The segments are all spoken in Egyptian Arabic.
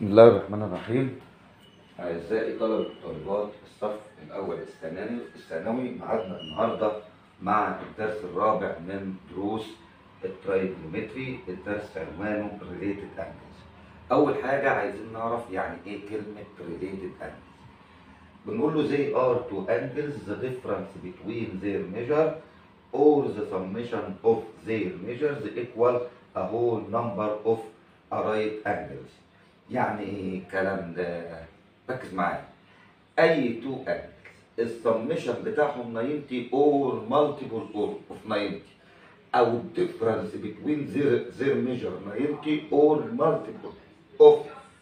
بسم الله الرحمن الرحيم أعزائي طلبة وطالبات الصف الأول الثانوي الثانوي معادنا النهاردة مع الدرس الرابع من دروس الترايجونومتري الدرس عنوانه Related Angles أول حاجة عايزين نعرف يعني إيه كلمة Related Angles بنقول له they are two angles the difference between their measure or the summation of their measures equal a whole number of right angles يعني ايه الكلام ده ركز معايا اي تو انجلز السمشن بتاعهم 90 اور مالتيبل اور اوف 90 او الديفرنس بين زير زير ميجر 90 اور مالتيبل اوف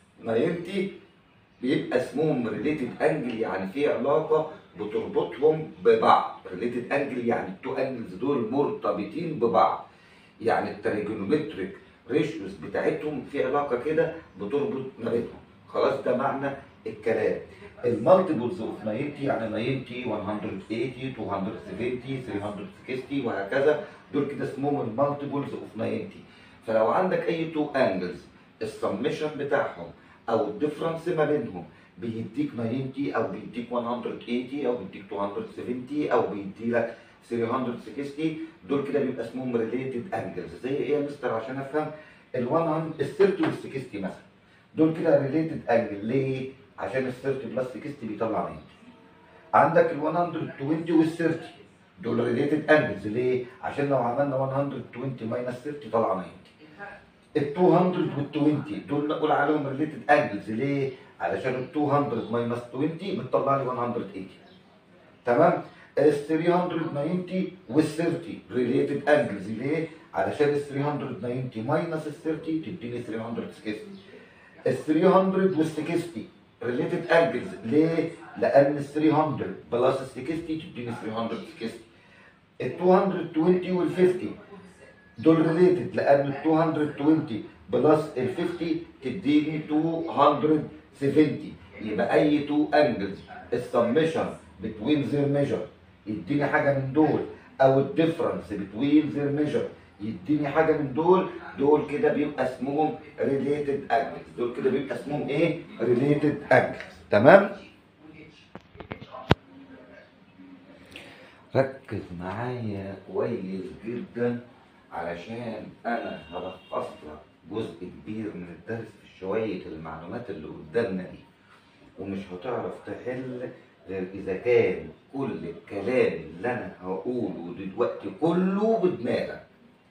90 بيبقى اسمهم ريليتد انجل يعني في علاقه بتربطهم ببعض ريليتد انجل يعني التو انجلز دول مرتبطين ببعض يعني التريجونومتريك ريشيوز بتاعتهم في علاقه كده بتربط ما بينهم خلاص ده معنى الكلام المالتيبلز اوف 90 يعني 90 180 270 360 وهكذا دول كده اسمهم المالتيبلز اوف 90 فلو عندك اي تو انجلز السمشن بتاعهم او الديفرنس ما بينهم بيديك 90 او بيديك 180 او بيديك 270 او بيديلك 360 دول كده بيبقى اسمهم ريليتد انجلز زي ايه يا مستر عشان افهم ال 100 ال 30 وال 60 مثلا دول كده ريليتد انجل ليه؟ عشان ال 30 بلس 60 بيطلع 90 عندك ال 120 وال 30 دول ريليتد انجلز ليه؟ عشان لو عملنا 120 ماينس 30 طلع 90 ال 200 وال 20 دول نقول عليهم ريليتد انجلز ليه؟ علشان ال 200 ماينس 20 بتطلع لي 180 تمام؟ ال 390 وال 30 ريليتد انجلز ليه؟ علشان ال 390 ماينس ال 30 تديني 360 ال 360 ريليتد انجلز ليه؟ لان ال 300 بلس ال 60 تديني 360 ال 220 وال 50 دول ريليتد لان ال 220 بلس ال 50 تديني 270 يبقى اي تو انجلز السمشن بتوين زير ميجر يديني حاجه من دول او الديفرنس بتوين زير ميجر يديني حاجه من دول دول كده بيبقى اسمهم ريليتد انجلز دول كده بيبقى اسمهم ايه ريليتد انجلز تمام ركز معايا كويس جدا علشان انا هلخص لك جزء كبير من الدرس في شويه المعلومات اللي قدامنا دي ومش هتعرف تحل غير اذا كان كل الكلام اللي انا هقوله دلوقتي كله بدماغك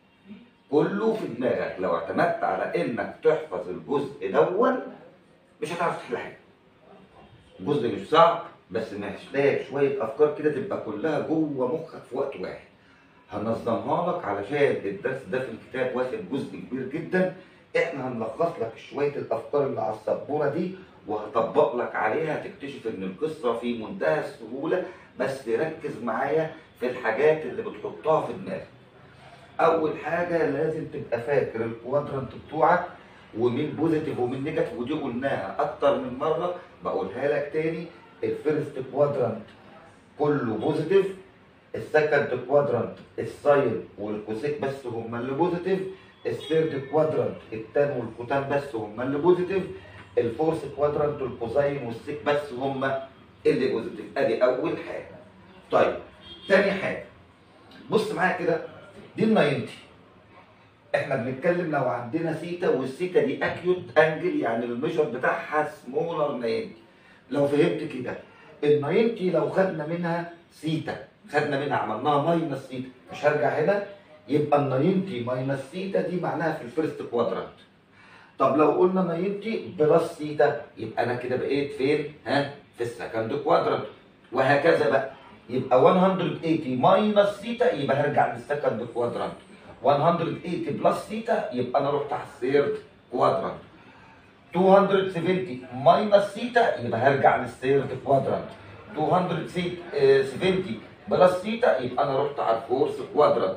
كله في دماغك لو اعتمدت على انك تحفظ الجزء دون مش هتعرف تحل حاجه الجزء مش صعب بس محتاج شويه افكار كده تبقى كلها جوه مخك في وقت واحد هنظمها لك علشان الدرس ده في الكتاب واخد جزء كبير جدا احنا هنلخص لك شويه الافكار اللي على السبوره دي وهطبق لك عليها تكتشف ان القصه في منتهى السهوله بس ركز معايا في الحاجات اللي بتحطها في دماغك اول حاجه لازم تبقى فاكر الكوادرنت بتوعك ومين بوزيتيف ومين نيجاتيف ودي قلناها اكتر من مره بقولها لك تاني الفيرست كوادرنت كله بوزيتيف السكند كوادرنت الساين والكوسيك بس هما اللي بوزيتيف الثيرد كوادرنت التان والكوتان بس هما اللي بوزيتيف الفورث كوادرنت الكوزاين والسيك بس هما اللي بوزيتيف ادي اول حاجه طيب تاني حاجه بص معايا كده دي ال 90 احنا بنتكلم لو عندنا سيتا والسيتا دي اكيوت انجل يعني الميجر بتاعها سمولر 90 لو فهمت كده ال 90 لو خدنا منها سيتا خدنا منها عملناها ماينس سيتا مش هرجع هنا يبقى ال 90 ماينس سيتا دي معناها في الفيرست كوادرانت طب لو قلنا 90 بلس سيتا يبقى انا كده بقيت فين؟ ها؟ في السكند كوادرانت وهكذا بقى يبقى 180 ماينس سيتا يبقى هرجع للسكند كوادرانت 180 بلس سيتا يبقى انا رحت على الثيرد كوادرانت 270 ماينس سيتا يبقى هرجع للثيرد كوادرانت 270 بلس سيتا يبقى انا رحت على الفورث كوادرانت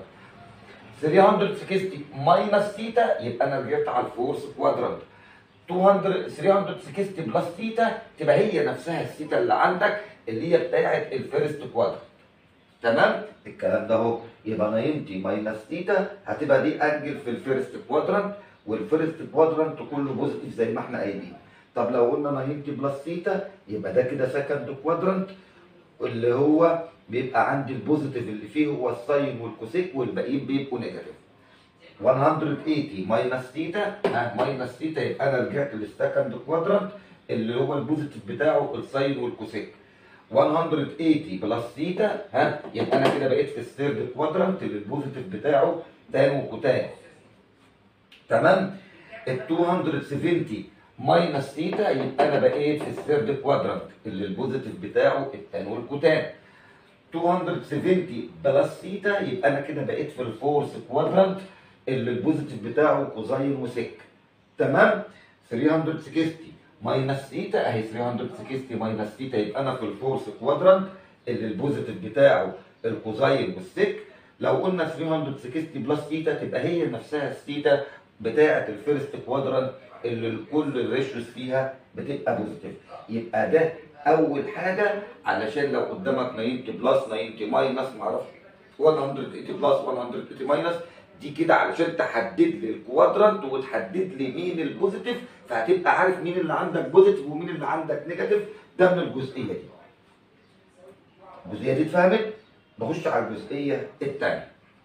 360 ماينس سيتا يبقى انا رجعت على الفورث كوادرانت 200 360 بلس سيتا تبقى هي نفسها السيتا اللي عندك اللي هي بتاعه الفيرست كوادرانت تمام الكلام ده اهو يبقى 90 ماينس ثيتا هتبقى دي انجل في الفيرست كوادرانت والفيرست كوادرانت كله بوزيتيف زي ما احنا قايلين طب لو قلنا 90 بلس ثيتا يبقى ده كده سكند كوادرنت اللي هو بيبقى عندي البوزيتيف اللي فيه هو الساين والكوسيك والباقيين بيبقوا نيجاتيف 180 ماينس ثيتا ها ماينس ثيتا يبقى انا رجعت للسكند كوادرنت اللي هو البوزيتيف بتاعه الساين والكوسيك 180 بلس ثيتا ها يبقى انا كده بقيت في الثيرد كوادرنت اللي البوزيتيف بتاعه تان وكوتان تمام ال 270 ماينس ثيتا يبقى انا بقيت في الثيرد كوادرنت اللي البوزيتيف بتاعه التان والكوتان 270 بلس ثيتا يبقى انا كده بقيت في الفورث كوادرنت اللي البوزيتيف بتاعه كوزين وسك تمام 360 ماينس ثيتا اهي 360 ماينس ثيتا يبقى انا في الفورث كوادرنت اللي البوزيتيف بتاعه الكوزين والسك لو قلنا 360 بلس ثيتا تبقى هي نفسها الثيتا بتاعه الفيرست كوادرنت اللي كل الريشيوز فيها بتبقى بوزيتيف يبقى ده اول حاجه علشان لو قدامك 90 بلس 90 ماينس معرفش 180 بلس 180 ماينس دي كده علشان تحدد لي الكوادرانت وتحدد لي مين البوزيتيف فهتبقى عارف مين اللي عندك بوزيتيف ومين اللي عندك نيجاتيف ده من الجزئيه دي. الجزئيه دي اتفهمت؟ نخش على الجزئيه الثانيه.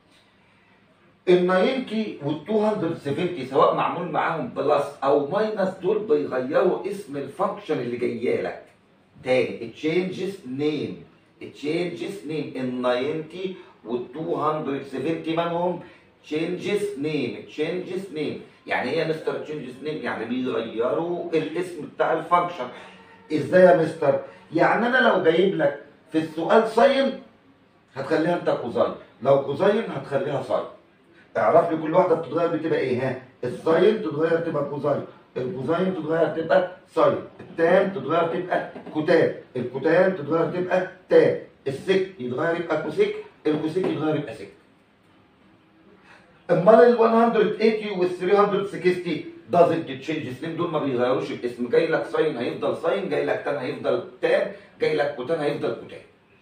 ال 90 وال 270 سواء معمول معاهم بلس او ماينس دول بيغيروا اسم الفانكشن اللي جايه لك. تاني تشينجز نيم تشينجز نيم ال 90 وال 270 منهم تشينجز نيم تشينجز نيم يعني ايه يا مستر تشينجز نيم يعني بيغيروا الاسم بتاع الفانكشن ازاي يا مستر يعني انا لو جايب لك في السؤال ساين هتخليها انت كوزاين لو كوزاين هتخليها ساين اعرف لي كل واحده بتتغير بتبقى ايه ها الساين تتغير تبقى كوزاين الكوزاين تتغير تبقى ساين التان تتغير تبقى كوتان الكوتان تتغير تبقى تان السك يتغير يبقى كوسيك الكوسيك يتغير يبقى سك امال ال 180 وال 360 doesn't change اسم دول ما بيغيروش الاسم جاي لك ساين هيفضل ساين جاي لك تان هيفضل تان جاي لك كوتان هيفضل كوتان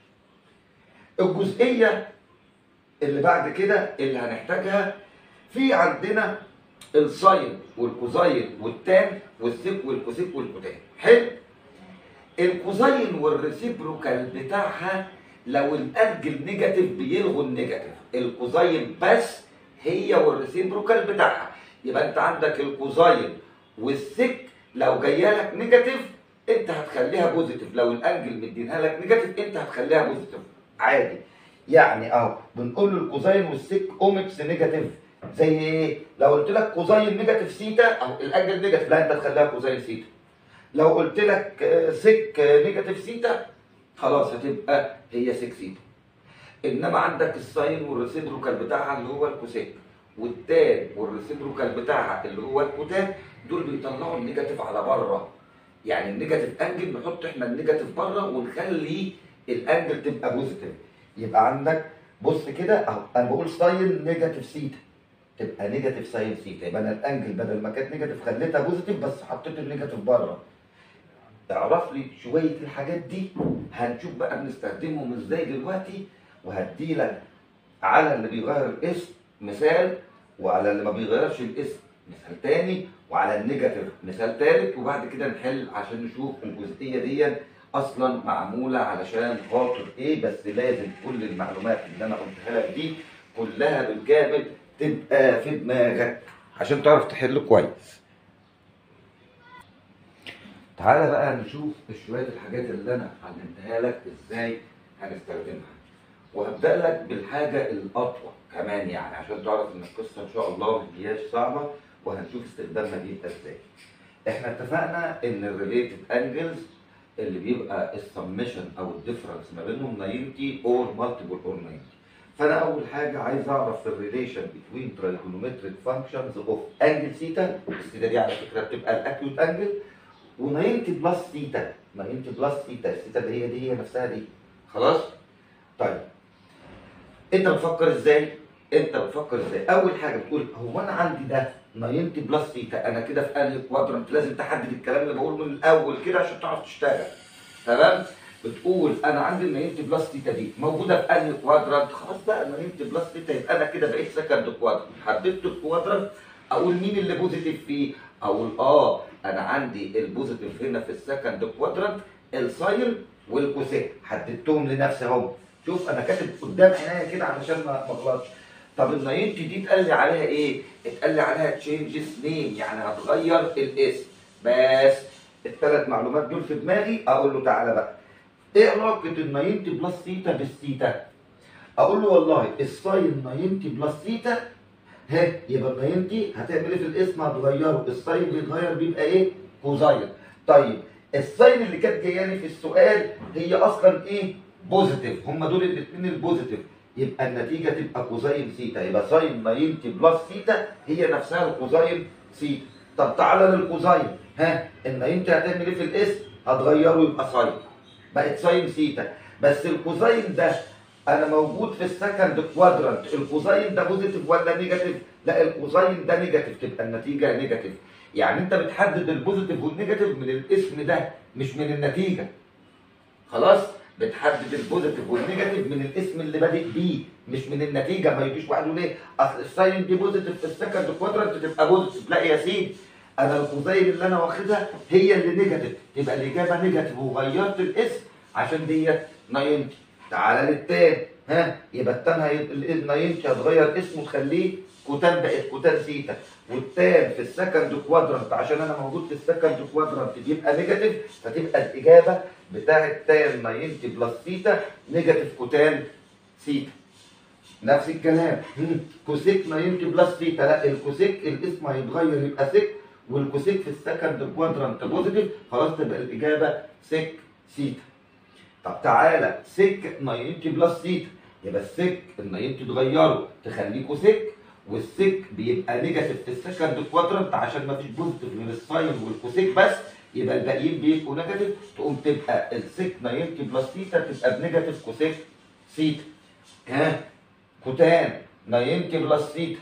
الجزئيه اللي بعد كده اللي هنحتاجها في عندنا الساين والكوزاين والتان والسيك والكوسيك والكوتان حلو الكوزاين والريسيبروكال بتاعها لو الانجل نيجاتيف بيلغوا النيجاتيف الكوزاين بس هي والريسيبروكال بتاعها يبقى انت عندك الكوزاين والسك لو جايه لك نيجاتيف انت هتخليها بوزيتيف لو الانجل مدينها لك نيجاتيف انت هتخليها بوزيتيف عادي يعني اهو بنقول له الكوزاين والسك اومكس نيجاتيف زي ايه؟ لو قلت لك كوزاين نيجاتيف سيتا او الانجل نيجاتيف لا انت تخليها كوزاين سيتا لو قلت لك آه، سك آه، نيجاتيف سيتا خلاص هتبقى هي سك سيتا انما عندك الساين والريسيبروكال بتاعها اللي هو الكوسيك والتان والريسيبروكال بتاعها اللي هو الكوتان دول بيطلعوا النيجاتيف على بره يعني النيجاتيف انجل نحط احنا النيجاتيف بره ونخلي الانجل تبقى بوزيتيف يبقى عندك بص كده اهو انا بقول ساين نيجاتيف سيتا تبقى نيجاتيف ساين سيتا يبقى انا الانجل بدل ما كانت نيجاتيف خليتها بوزيتيف بس حطيت النيجاتيف بره اعرف لي شويه الحاجات دي هنشوف بقى بنستخدمهم ازاي دلوقتي وهدي لك على اللي بيغير الاسم مثال وعلى اللي ما بيغيرش الاسم مثال تاني وعلى النيجاتيف مثال تالت وبعد كده نحل عشان نشوف الجزئيه دي اصلا معموله علشان خاطر ايه بس لازم كل المعلومات اللي انا قلتها لك دي كلها بالكامل تبقى في دماغك عشان تعرف تحل كويس تعالى بقى نشوف شويه الحاجات اللي انا علمتها لك ازاي هنستخدمها وهبدا لك بالحاجه الاطول كمان يعني عشان تعرف ان القصه ان شاء الله ما هياش صعبه وهنشوف استخدامها بيبقى ازاي احنا اتفقنا ان الريليتد انجلز اللي بيبقى السمشن او الديفرنس ما بينهم 90 اور مالتيبل اور 90 فانا اول حاجه عايز اعرف الريليشن بين ترايجونومتريك فانكشنز اوف انجل سيتا السيتا دي على فكره بتبقى الاكيوت انجل و90 بلس سيتا 90 بلس سيتا السيتا اللي هي دي هي نفسها دي خلاص طيب انت بتفكر ازاي انت بتفكر ازاي اول حاجه بتقول هو انا عندي ده 90 بلس ثيتا انا كده في انهي كوادرنت لازم تحدد الكلام اللي بقوله من الاول كده عشان تعرف تشتغل تمام بتقول انا عندي ال 90 بلس ثيتا دي موجوده في انهي كوادرنت خلاص بقى 90 بلس ثيتا يبقى انا كده بقيت سكند كوادرنت حددت الكوادرنت اقول مين اللي بوزيتيف فيه اقول اه انا عندي البوزيتيف هنا في السكند كوادرانت الساين والكوسيك حددتهم لنفسي اهو شوف انا كاتب قدام عينيا كده علشان ما ما اغلطش طب ال 90 دي اتقال لي عليها ايه؟ اتقال لي عليها تشينجز نيم يعني هتغير الاسم بس الثلاث معلومات دول في دماغي اقول له تعالى بقى ايه علاقه ال 90 بلس ثيتا بالثيتا؟ اقول له والله الساين 90 بلس ثيتا ها يبقى ال 90 هتعمل ايه في الاسم هتغيره الساين بيتغير بيبقى ايه؟ كوزاين طيب الساين اللي كانت جايه لي في السؤال هي اصلا ايه؟ بوزيتيف هم دول الاثنين البوزيتيف يبقى النتيجه تبقى كوزاين سيتا يبقى ساين 90 بلس سيتا هي نفسها الكوزاين سيتا طب تعالى للكوزاين ها ال 90 هتعمل ايه في الاسم؟ هتغيره يبقى ساين بقت ساين سيتا بس الكوزاين ده انا موجود في السكند كوادرانت الكوزاين ده بوزيتيف ولا نيجاتيف؟ لا الكوزاين ده نيجاتيف تبقى النتيجه نيجاتيف يعني انت بتحدد البوزيتيف والنيجاتيف من الاسم ده مش من النتيجه خلاص بتحدد البوزيتيف والنيجاتيف من الاسم اللي بادئ بيه مش من النتيجه ما يجيش واحد يقول ايه اصل الساين دي بوزيتيف في السكند كوادرانت تبقى بوزيتيف لا يا سيدي انا الكوزاين اللي انا واخدها هي اللي نيجاتيف تبقى الاجابه نيجاتيف وغيرت الاسم عشان ديت 90 تعالى للتاني ها يبقى التان هي ال 90 هتغير اسمه تخليه كوتان بقت كوتان سيتا والتان في السكند كوادرانت عشان انا موجود في السكند كوادرانت يبقى نيجاتيف فتبقى الاجابه بتاعه تان 90 بلس سيتا نيجاتيف كوتان سيتا نفس الكلام هم، كوسيك 90 بلس سيتا لا الكوسيك الاسم هيتغير يبقى سيك والكوسيك في السكند كوادرانت بوزيتيف خلاص تبقى الاجابه سيك سيتا طب تعالى سيك 90 بلس سيتا يبقى السيك ال 90 تغيره تخليه كوسيك والسيك بيبقى نيجاتيف في السكند كوادرانت عشان ما فيش بوزيتيف غير الساين والكوسيك بس يبقى الباقيين بيبقوا نيجاتيف تقوم تبقى السيك 90 بلس سيتا تبقى بنيجاتيف كوسيك سيتا ها كوتان 90 بلس سيتا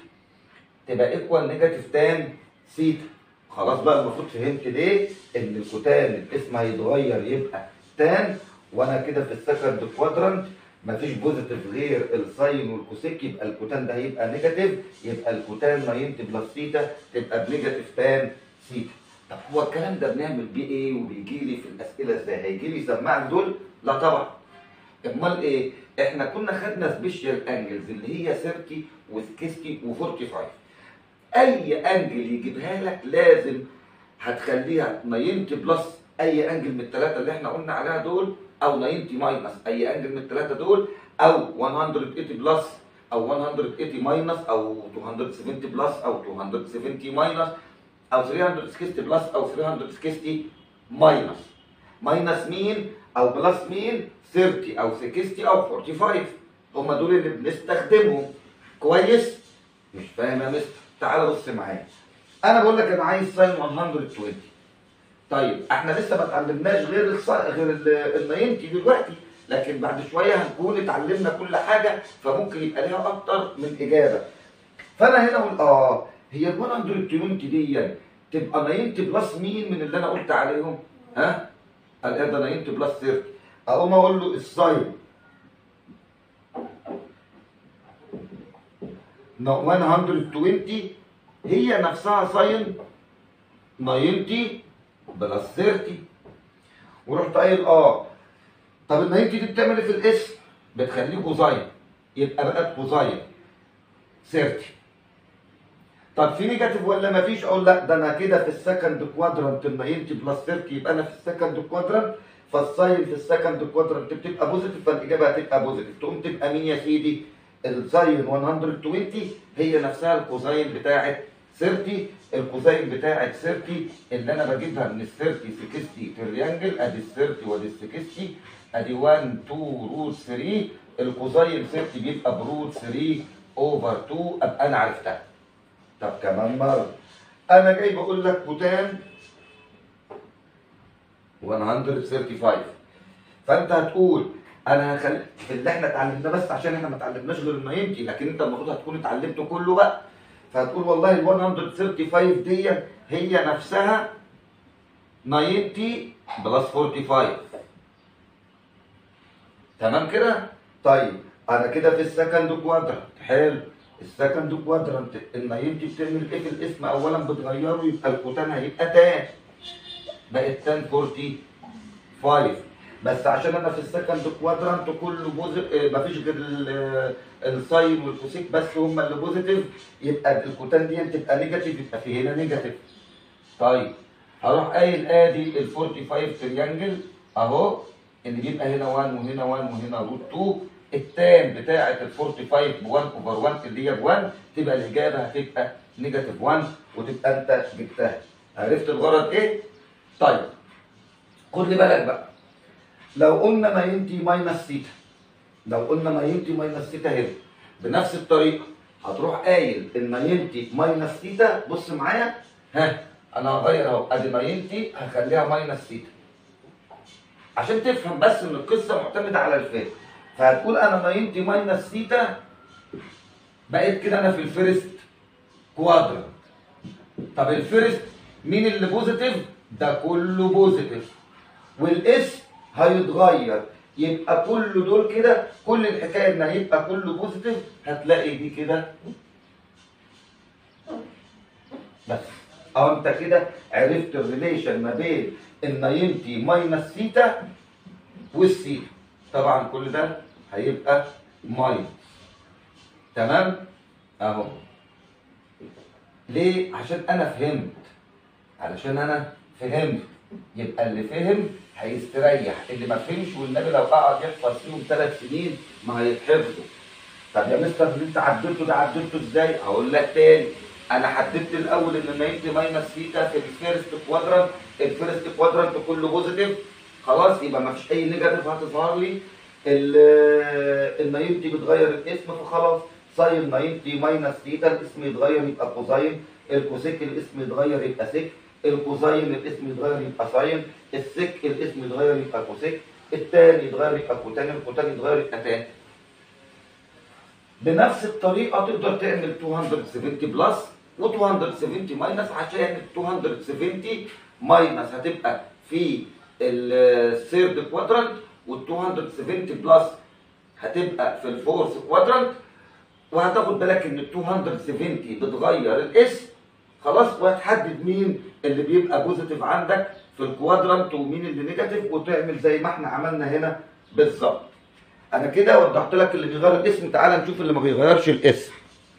تبقى ايكوال نيجاتيف تان سيتا خلاص بقى المفروض فهمت ليه ان الكوتان الاسم هيتغير يبقى تان وانا كده في السكند كوادرانت مفيش بوزيتيف غير الساين والكوسيك يبقى الكوتان ده هيبقى نيجاتيف يبقى الكوتان 90 بلس سيتا تبقى بنيجاتيف تان سيتا طب هو الكلام ده بنعمل بيه ايه وبيجي لي في الاسئله ازاي هيجي لي يسمعني دول لا طبعا امال ايه احنا كنا خدنا سبيشال انجلز اللي هي 30 و60 و45 اي انجل يجيبها لك لازم هتخليها 90 بلس اي انجل من الثلاثه اللي احنا قلنا عليها دول او 90 ماينس اي انجل من الثلاثه دول او 180 بلس او 180 ماينس او 270 بلس او 270 ماينس او 360 بلس او 360 ماينس ماينس مين او بلس مين 30 او 60 او 45 هم دول اللي بنستخدمهم كويس مش فاهم يا مستر تعال بص معايا انا بقول لك انا عايز ساين 120 طيب احنا لسه ما اتعلمناش غير الص... غير ال 90 دلوقتي لكن بعد شويه هنكون اتعلمنا كل حاجه فممكن يبقى ليها اكتر من اجابه فانا هنا اقول اه هي ال 120 دي تبقى 90 بلس مين من اللي انا قلت عليهم ها قال ايه ده 90 بلس 30 اقوم اقول له الساين 120 هي نفسها ساين 90 بلس 30 ورحت قايل اه طب ال 90 دي بتعمل ايه في الاسم؟ بتخليه كوزاين يبقى بقت كوزاين 30 طب في نيجاتيف ولا مفيش؟ اقول لا ده انا كده في السكند كوادرانت ال 90 بلس 30 يبقى انا في السكند كوادرانت فالساين في السكند كوادرانت بتبقى بوزيتيف فالاجابه هتبقى بوزيتيف تقوم تبقى مين يا سيدي؟ الساين 120 هي نفسها الكوزاين بتاعت 30 الكوزاين بتاعت 30 اللي انا بجيبها من ال 30 60 تريانجل ادي ال 30 وادي ال 60 ادي 1 2 روت 3 الكوزاين 30 بيبقى بروت 3 اوفر 2 ابقى انا عرفتها طب كمان مره انا جاي بقول لك كوتان 135 فانت هتقول انا هخلي في اللي احنا اتعلمناه بس عشان احنا ما اتعلمناش غير ال 90 لكن انت المفروض هتكون اتعلمته كله بقى فهتقول والله ال 135 دي هي نفسها 90 بلس 45 تمام كده؟ طيب انا كده في السكند كوادرانت حلو السكند كوادرانت ال 90 بتعمل ايه في الاسم اولا بتغيره يبقى الكوتان هيبقى تان بقت تان 45 بس عشان انا في السكند كوادرانت كله بوزيتيف مفيش غير ال- الساين والكوسيك بس هم اللي بوزيتيف يبقى الكوتان دي تبقى نيجاتيف يبقى في هنا نيجاتيف طيب هروح قايل ادي ال 45 تريانجل اهو اللي بيبقى هنا 1 وهنا 1 وهنا روت 2 التان بتاعه ال 45 ب 1 اوفر 1 اللي هي ب 1 تبقى الاجابه هتبقى نيجاتيف 1 وتبقى انت جبتها عرفت الغرض ايه؟ طيب خد لي بالك بقى لو قلنا ماينتي ماينس ثيتا لو قلنا ماينتي ماينس ثيتا هنا بنفس الطريقه هتروح قايل الماينتي ماينس ثيتا بص معايا ها انا هغير اهو ادي ماينتي هخليها ماينس ثيتا عشان تفهم بس ان القصه معتمده على الفهم فهتقول انا ماينتي ماينس ثيتا بقيت كده انا في الفيرست كوادرنت طب الفيرست مين اللي بوزيتيف ده كله بوزيتيف والاسم هيتغير يبقى كل دول كده كل الحكايه ان هيبقى كله بوزيتيف هتلاقي دي كده بس او انت كده عرفت الريليشن ما بين ال 90 ماينس ثيتا والثيتا طبعا كل ده هيبقى ماينس تمام اهو ليه عشان انا فهمت علشان انا فهمت يبقى اللي فهم هيستريح اللي ما فهمش والنبي لو قعد يحفظ فيهم ثلاث سنين ما هيتحفظوا طب يا مستر اللي انت عدلته ده عدلته ازاي؟ هقول لك تاني انا حددت الاول ان 90 ماينس ثيتا في الفيرست كوادرانت الفيرست كوادرانت كله بوزيتيف خلاص يبقى ما فيش اي نيجاتيف هتظهر لي ال 90 بتغير الاسم فخلاص ساين 90 ماينس ثيتا الاسم يتغير يبقى كوزاين الكوسيك الاسم يتغير يبقى سيك الكوزاين الاسم يتغير يبقى ساين السيك الاسم يتغير يبقى كوسيك التان يتغير يبقى كوتان الكوتان يتغير يبقى تان بنفس الطريقه تقدر تعمل 270 بلس و270 ماينس عشان ال 270 ماينس هتبقى في الثيرد كوادرانت وال 270 بلس هتبقى في الفورث كوادرانت وهتاخد بالك ان ال 270 بتغير الاسم خلاص وهتحدد مين اللي بيبقى بوزيتيف عندك في الكوادرانت ومين اللي نيجاتيف وتعمل زي ما احنا عملنا هنا بالظبط انا كده وضحت لك اللي بيغير الاسم تعال نشوف اللي ما بيغيرش الاسم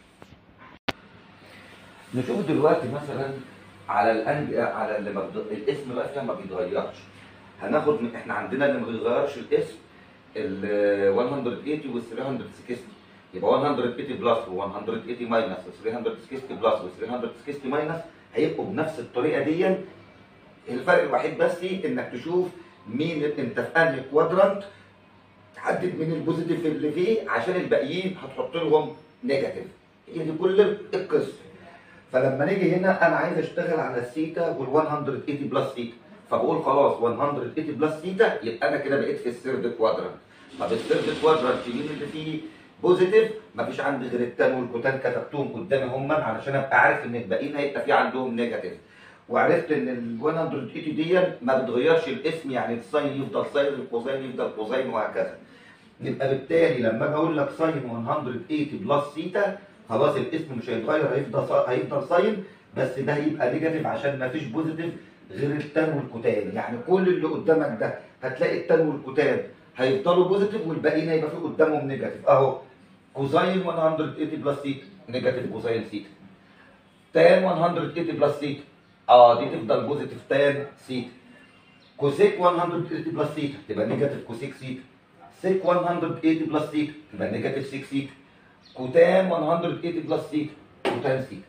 نشوف دلوقتي مثلا على الأنج... على اللي ما بد... الاسم بقى فيها ما بيتغيرش هناخد من... احنا عندنا اللي ما بيغيرش الاسم ال 180 وال 360 يبقى 180 بلس و 180 ماينس و 360 بلس و 360 ماينس هيبقوا بنفس الطريقه دي الفرق الوحيد بس انك تشوف مين انت في انهي كوادرانت تحدد مين البوزيتيف اللي فيه عشان الباقيين هتحط لهم نيجاتيف هي دي كل القصه فلما نيجي هنا انا عايز اشتغل على الثيتا وال 180 بلس ثيتا فبقول خلاص 180 بلس ثيتا يبقى انا كده بقيت في الثيرد كوادرانت طب الثيرد كوادرانت مين اللي فيه بوزيتيف مفيش عندي غير التان والكوتان كتبتهم قدامي هم علشان ابقى عارف ان الباقيين هيبقى في عندهم نيجاتيف وعرفت ان ال 180 دي ما بتغيرش الاسم يعني الساين يفضل ساين الكوزين يفضل كوزين وهكذا يبقى بالتالي لما اجي اقول لك ساين 180 بلس ثيتا خلاص الاسم مش هيتغير هيفضل صا- هيفضل ساين بس ده هيبقى نيجاتيف عشان ما فيش بوزيتيف غير التان والكوتان يعني كل اللي قدامك ده هتلاقي التان والكوتان هيفضلوا بوزيتيف والباقيين هيبقى في قدامهم نيجاتيف اهو كوزين 180 بلس ثيتا نيجاتيف كوزين ثيتا تان 180 بلس ثيتا اه دي تفضل بوزيتيف تان ثيتا كوسيك 180 بلس ثيتا تبقى نيجاتيف كوسيك ثيتا سيك 180 بلس ثيتا تبقى نيجاتيف 6 ثيتا كوتان 180 بلس ثيتا كوتان ثيتا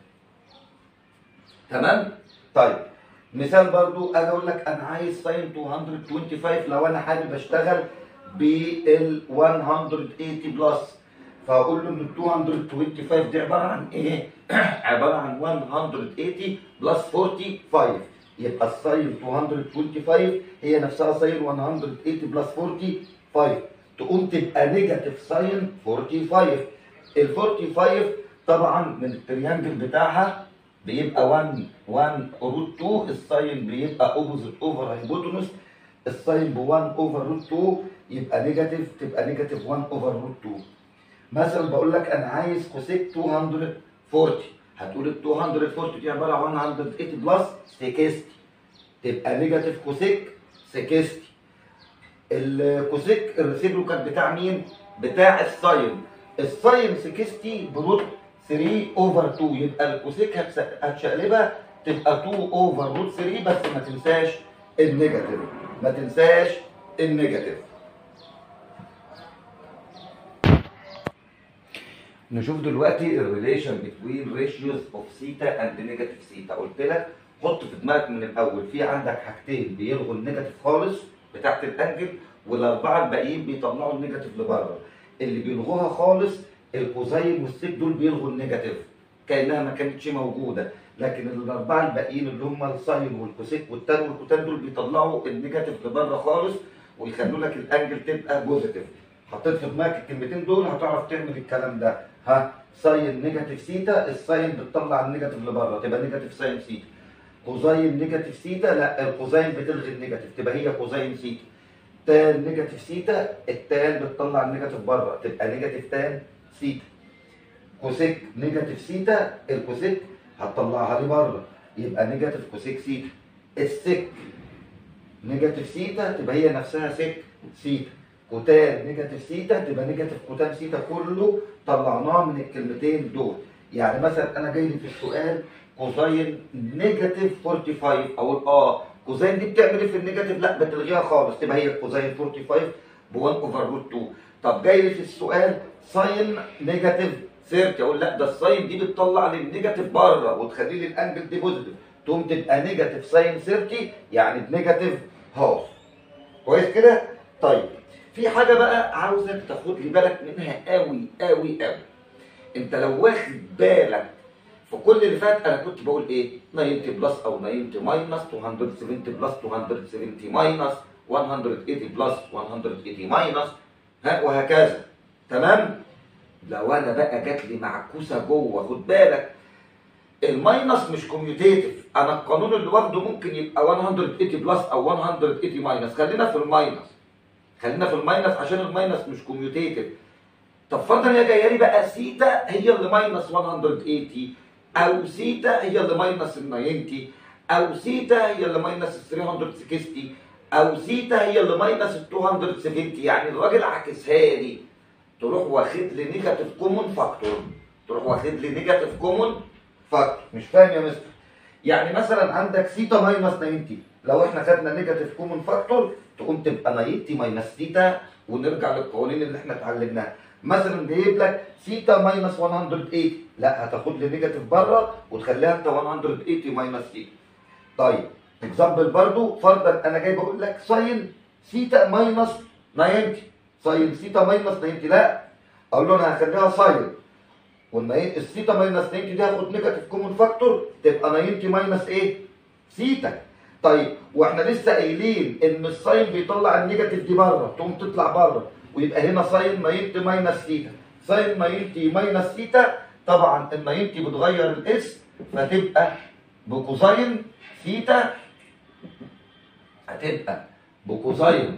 تمام طيب مثال برضو اجي اقول لك انا عايز ساين 225 لو انا حابب اشتغل بال 180 بلس فاقول له ان ال 225 دي عباره عن ايه؟ عباره عن 180 بلس 45 يبقى الساين 225 هي نفسها ساين 180 بلس 45 تقوم تبقى نيجاتيف ساين 45 ال 45 طبعا من التريانجل بتاعها بيبقى 1 1 روت 2 الساين بيبقى اوبوزيت اوفر هايبوتنس الساين ب 1 اوفر روت 2 يبقى نيجاتيف تبقى نيجاتيف 1 اوفر روت 2 مثلا بقول لك انا عايز كوسيك 240 هتقول ال 240 دي عباره عن 180 بلس 60 تبقى نيجاتيف كوسيك 60 الكوسيك الريسيبروكال بتاع مين؟ بتاع الساين الساين 60 بروت 3 اوفر 2 يبقى الكوسيك هتس- هتشقلبها تبقى 2 اوفر روت 3 بس ما تنساش النيجاتيف ما تنساش النيجاتيف نشوف دلوقتي الريليشن بتوين ريشيوز اوف سيتا اند نيجاتيف سيتا قلت لك حط في دماغك من الاول في عندك حاجتين بيلغوا النيجاتيف خالص بتاعت الانجل والاربعه الباقيين بيطلعوا النيجاتيف لبره اللي بيلغوها خالص الكوزين والسيك دول بيلغوا النيجاتيف كانها ما كانتش موجوده لكن الاربعه الباقيين اللي هم الساين والكوسيك والتان والكوتان دول بيطلعوا النيجاتيف لبره خالص ويخلوا لك الانجل تبقى بوزيتيف حطيت في دماغك الكلمتين دول هتعرف تعمل الكلام ده ها ساين نيجاتيف سيتا الساين بتطلع النيجاتيف لبره تبقى نيجاتيف ساين سيتا كوزين نيجاتيف سيتا لا الكوزين بتلغي النيجاتيف تبقى هي كوزين سيتا تان نيجاتيف سيتا التان بتطلع النيجاتيف بره تبقى نيجاتيف تان سيتا كوسيك نيجاتيف سيتا الكوسيك هتطلعها لي بره يبقى نيجاتيف كوسيك سيتا السك نيجاتيف سيتا تبقى هي نفسها سك سيتا كوتان نيجاتيف سيتا تبقى نيجاتيف كوتان سيتا كله طلعناه من الكلمتين دول يعني مثلا انا جاي لي في السؤال كوزين نيجاتيف 45 اقول اه كوزين دي بتعمل ايه في النيجاتيف لا بتلغيها خالص تبقى هي كوزين 45 ب 1 اوفر روت 2 طب جاي لي في السؤال ساين نيجاتيف 30 اقول لا ده الساين دي بتطلع لي النيجاتيف بره وتخلي لي الانجل دي بوزيتيف تقوم تبقى نيجاتيف ساين 30 يعني بنيجاتيف هاف كويس كده طيب في حاجه بقى عاوزك تاخد لي بالك منها قوي قوي قوي انت لو واخد بالك في كل اللي فات انا كنت بقول ايه 90 بلس او 90 ماينس 270 بلس 270 ماينس 180 بلس 180 ماينس ها وهكذا تمام لو انا بقى جات لي معكوسه جوه خد بالك الماينس مش كوميوتيتيف انا القانون اللي واخده ممكن يبقى 180 بلس او 180 ماينس خلينا في الماينس خلينا في الماينس عشان الماينس مش كوميوتيتيف طب فرضا هي جايه لي بقى سيتا هي اللي ماينس 180 او سيتا هي اللي ماينس ال 90 او سيتا هي اللي ماينس ال 360 او سيتا هي اللي ماينس ال 270 يعني الراجل عاكسها لي تروح واخد لي نيجاتيف كومون فاكتور تروح واخد لي نيجاتيف كومون فاكتور مش فاهم يا مستر يعني مثلا عندك سيتا ماينس 90 لو احنا خدنا نيجاتيف كومون فاكتور تقوم تبقى 90 ماينس سيتا ونرجع للقوانين اللي احنا اتعلمناها مثلا جايب لك سيتا ماينس 180 لا هتاخد لي نيجاتيف بره وتخليها انت 180 ماينس سيتا طيب اكزامبل برضو فرضا انا جاي بقول لك ساين سيتا ماينس 90 ساين سيتا ماينس 90 لا اقول له انا هخليها ساين والناين السيتا ماينس 90 دي هاخد نيجاتيف كومون فاكتور تبقى 90 ماينس ايه؟ سيتا طيب واحنا لسه قايلين ان الساين بيطلع النيجاتيف دي بره تقوم تطلع بره ويبقى هنا ساين 90 ماينس سيتا ساين 90 ماينس سيتا طبعا ال 90 بتغير الاس فتبقى بكوساين سيتا هتبقى بكوساين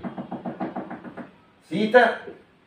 سيتا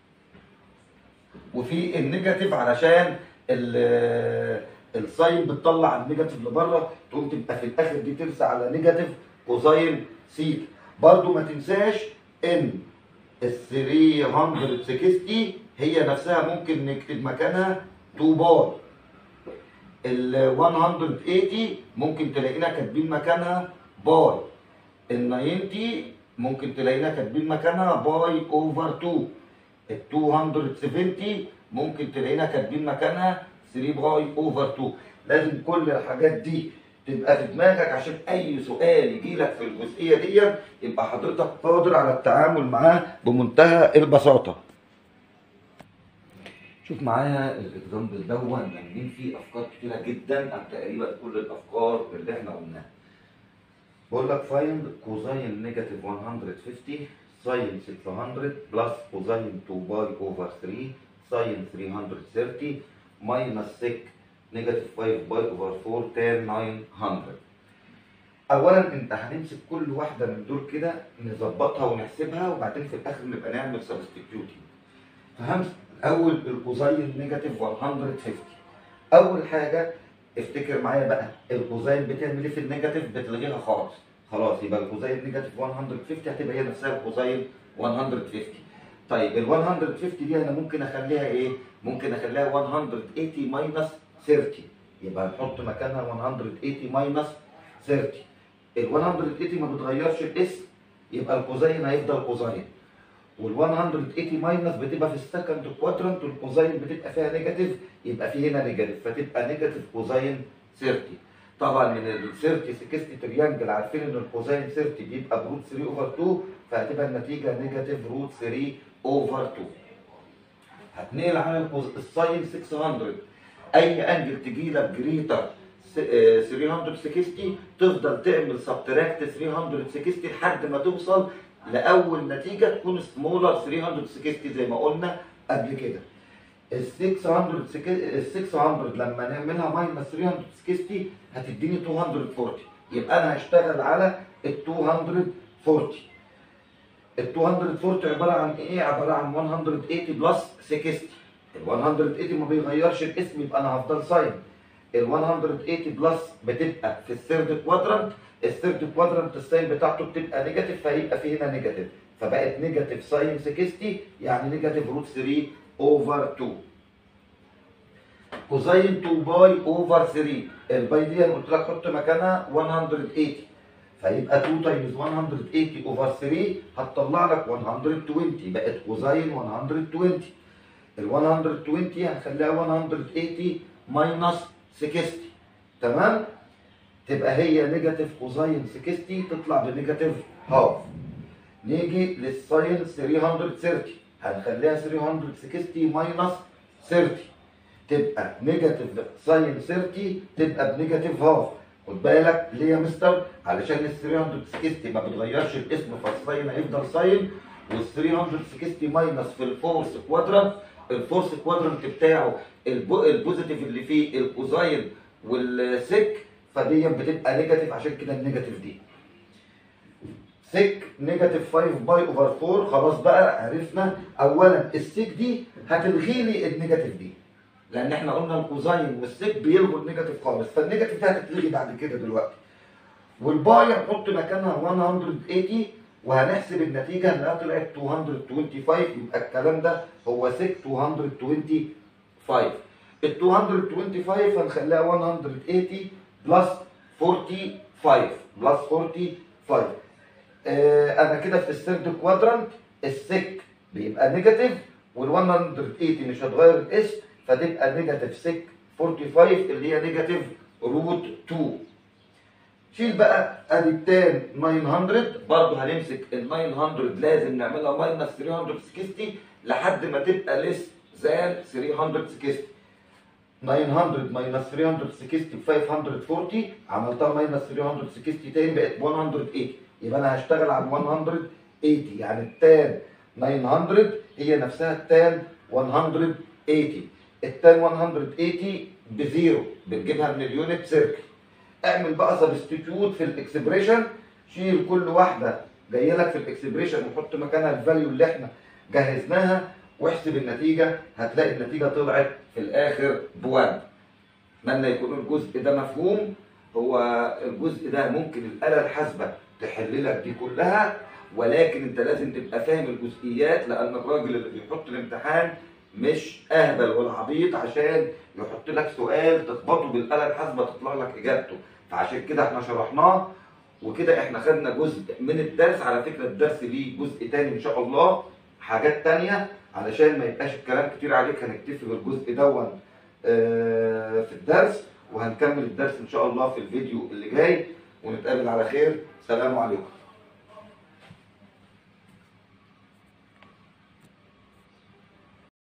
وفي النيجاتيف علشان ال- الساين بتطلع النيجاتيف لبره تقوم تبقى في الاخر دي ترسى على نيجاتيف كوزاين سيتا برضو ما تنساش ان ال 360 هي نفسها ممكن نكتب مكانها 2 بار ال 180 ممكن تلاقينا كاتبين مكانها باي ال 90 ممكن تلاقينا كاتبين مكانها باي اوفر 2 ال 270 ممكن تلاقينا كاتبين مكانها 3 باي اوفر 2 لازم كل الحاجات دي تبقى في دماغك عشان اي سؤال يجي لك في الجزئيه دي يبقى حضرتك قادر على التعامل معاه بمنتهى البساطه شوف معايا الاكزامبل دون عاملين فيه افكار كتيره جدا او تقريبا كل الافكار اللي احنا قلناها بقول لك فايند كوزاين نيجاتيف 150 ساين 600 بلس كوزاين 2 باي اوفر 3 ساين 330 ماينس 6 نيجاتيف 5 باي اوفر 4 تان 900 اولا انت هنمسك كل واحده من دول كده نظبطها ونحسبها وبعدين في الاخر نبقى نعمل سبستيتيوتنج فهمت اول الكوزاين نيجاتيف 150 اول حاجه افتكر معايا بقى الكوزاين بتعمل ايه في النيجاتيف بتلغيها خالص خلاص يبقى الكوزين نيجاتيف 150 هتبقى هي نفسها الكوزين 150 طيب ال 150 دي انا ممكن اخليها ايه؟ ممكن اخليها 180 ماينس 30 يبقى نحط مكانها 180 ماينس 30 ال 180 ما بتغيرش الاسم يبقى الكوزين هيفضل كوزين وال 180 ماينس بتبقى في السكند كوادرنت والكوزين بتبقى فيها نيجاتيف يبقى في هنا نيجاتيف فتبقى نيجاتيف كوزين 30 طبعا من ال 30 60 تريانجل عارفين ان الكوزين 30 بيبقى بروت 3 اوفر 2 فهتبقى النتيجه نيجاتيف روت 3 اوفر 2 هتنقل على الكوز- الساين 600 اي انجل تجي لك جريتر 360 تفضل تعمل سبتراكت 360 لحد ما توصل لاول نتيجه تكون سمولر 360 زي ما قلنا قبل كده ال 600 سك- ال 600 لما نعملها ماينس 360 هتديني 240 يبقى انا هشتغل على ال 240 ال 240 عباره عن ايه؟ عباره عن 180 بلس 60 ال 180 ما بيغيرش الاسم يبقى انا هفضل ساين ال 180 بلس بتبقى في الثيرد كوادرنت الثيرد كوادرنت الساين بتاعته بتبقى نيجاتيف فهيبقى في هنا نيجاتيف فبقت نيجاتيف ساين 60 يعني نيجاتيف روت 3 اوفر 2 كوزين 2 باي اوفر 3 الباي دي انا قلت لك حط مكانها 180 فيبقى 2 تايمز 180 اوفر 3 هتطلع لك 120 بقت كوزين 120 ال 120 هنخليها 180 ماينس 60 تمام تبقى هي نيجاتيف كوزين 60 تطلع بنيجاتيف هاف نيجي للساين 330 هنخليها 360 ماينس 30 تبقى نيجاتيف ساين 30 تبقى بنيجاتيف هاف خد بالك ليه يا مستر علشان ال 360 ما بتغيرش الاسم فالساين هيفضل ساين وال 360 ماينس في الفورس كوادرانت الفورس كوادرانت بتاعه البو- البوزيتيف اللي فيه الكوزاين والسك فدي بتبقى نيجاتيف عشان كده النيجاتيف دي سك نيجاتيف 5 باي اوفر 4 خلاص بقى عرفنا اولا السك دي هتلغي لي النيجاتيف دي لان احنا قلنا الكوزاين والسك بيلغوا النيجاتيف خالص فالنيجاتيف دي هتتلغي بعد كده دلوقتي والباي هنحط مكانها 180 وهنحسب النتيجه انها طلعت 225 يبقى الكلام ده هو سك 225 ال 225 هنخليها 180 بلس 45 بلس 45 آه انا كده في الثيرد كوادرانت السك بيبقى نيجاتيف وال 180 مش هتغير الاسم فتبقى نيجاتيف سك 45 اللي هي نيجاتيف روت 2 شيل بقى ادي التان 900 برضه هنمسك ال 900 لازم نعملها ماينس 360 لحد ما تبقى ليس زان 360 900 ماينس 360 540 عملتها ماينس 360 تاني بقت 180 يبقى انا هشتغل على 180 يعني التان 900 هي نفسها التان 180 التان 180 بزيرو بتجيبها من اليونت سيركل اعمل بقى سبستيتيوت في الاكسبريشن شيل كل واحده جايه لك في الاكسبريشن وحط مكانها الفاليو اللي احنا جهزناها واحسب النتيجه هتلاقي النتيجه طلعت في الاخر بوان اتمنى يكون الجزء ده مفهوم هو الجزء ده ممكن الاله الحاسبه تحل لك دي كلها ولكن انت لازم تبقى فاهم الجزئيات لان الراجل اللي بيحط الامتحان مش اهبل ولا عبيط عشان يحط لك سؤال تخبطه بالاله الحاسبه تطلع لك اجابته فعشان كده احنا شرحناه وكده احنا خدنا جزء من الدرس على فكره الدرس ليه جزء تاني ان شاء الله حاجات تانية علشان ما يبقاش الكلام كتير عليك هنكتفي بالجزء دون آه، في الدرس وهنكمل الدرس ان شاء الله في الفيديو اللي جاي ونتقابل على خير سلام عليكم